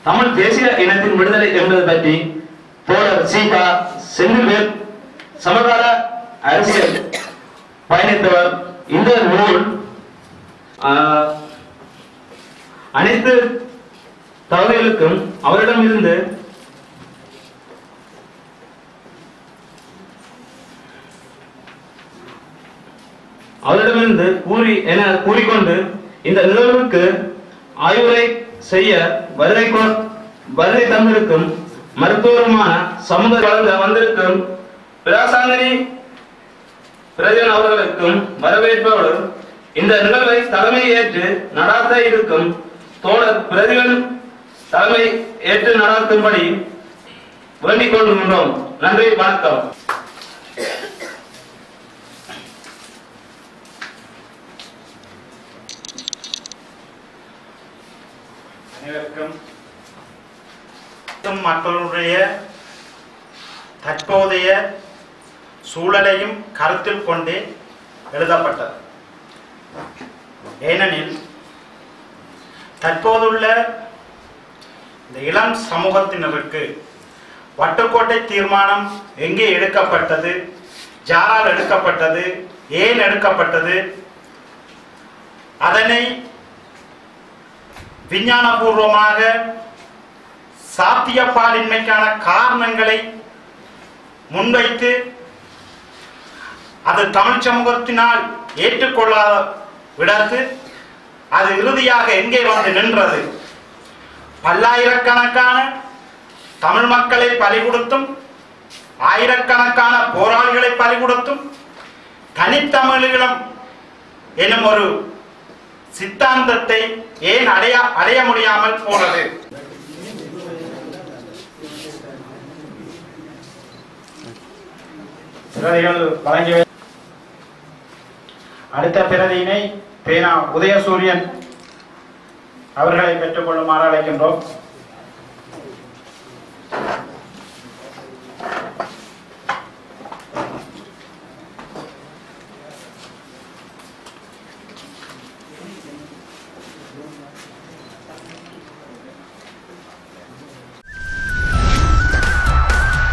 தமிழ் தேசிய இனத்தின் விடுதலை என்பது பற்றி தோழர் சீகா செந்தில்வேல் சமகால அரசியல் பயணித்தவர் இந்த நூல் ஆஹ், அனைத்து தகவல்களுக்கும் அவரிடமிருந்து அவரிடமிருந்து கூறி என கூறிக்கொண்டு இந்த நிகழ்வுக்கு ஆய்வுரை செய்ய வருகை கொ- வருகை தந்திருக்கும் மருத்துவருமான சமூக வழங்க வந்திருக்கும் பிராசாந்தினி பிரஜன் அவர்களுக்கும் வரவேற்போடு இந்த நிகழ்வை தலைமை ஏற்று நடாத்த இருக்கும் தோழர் பிரதிவன் தலைமை ஏற்று நடாத்தும்படி வேண்டிக் கொள்கின்றோம் நன்றி வணக்கம் அனைவருக்கும் மற்றும் மக்களுடைய தற்போதைய சூழலையும் கருத்தில் கொண்டே எழுதப்பட்டது ஏனெனில் தற்போதுள்ள இந்த இளம் சமூகத்தினருக்கு வட்டுக்கோட்டை தீர்மானம் எங்கே எடுக்கப்பட்டது யாரால் எடுக்கப்பட்டது ஏன் எடுக்கப்பட்டது அதனை விஞ்ஞானபூர்வமாக சாத்தியப்பாலின்மைக்கான காரணங்களை முன்வைத்து அது தமிழ் சமூகத்தினால் ஏற்றுக்கொள்ளாத விடத்து அது இறுதியாக எங்கே வந்து நின்றது பல்லாயிரக்கணக்கான தமிழ் மக்களை பலி கொடுத்தும் ஆயிரக்கணக்கான போராளிகளை பலி கொடுத்தும் தனித்தமிழீழம் எனும் ஒரு சித்தாந்தத்தை ஏன் அடைய அடைய முடியாமல் போனது பிரதிகள் வழங்கிய அடுத்த பிரதியினை பேனா உதயசூரியன் அவர்களை பெற்றுக்கொள்ளுமாறு அழைக்கின்றோம்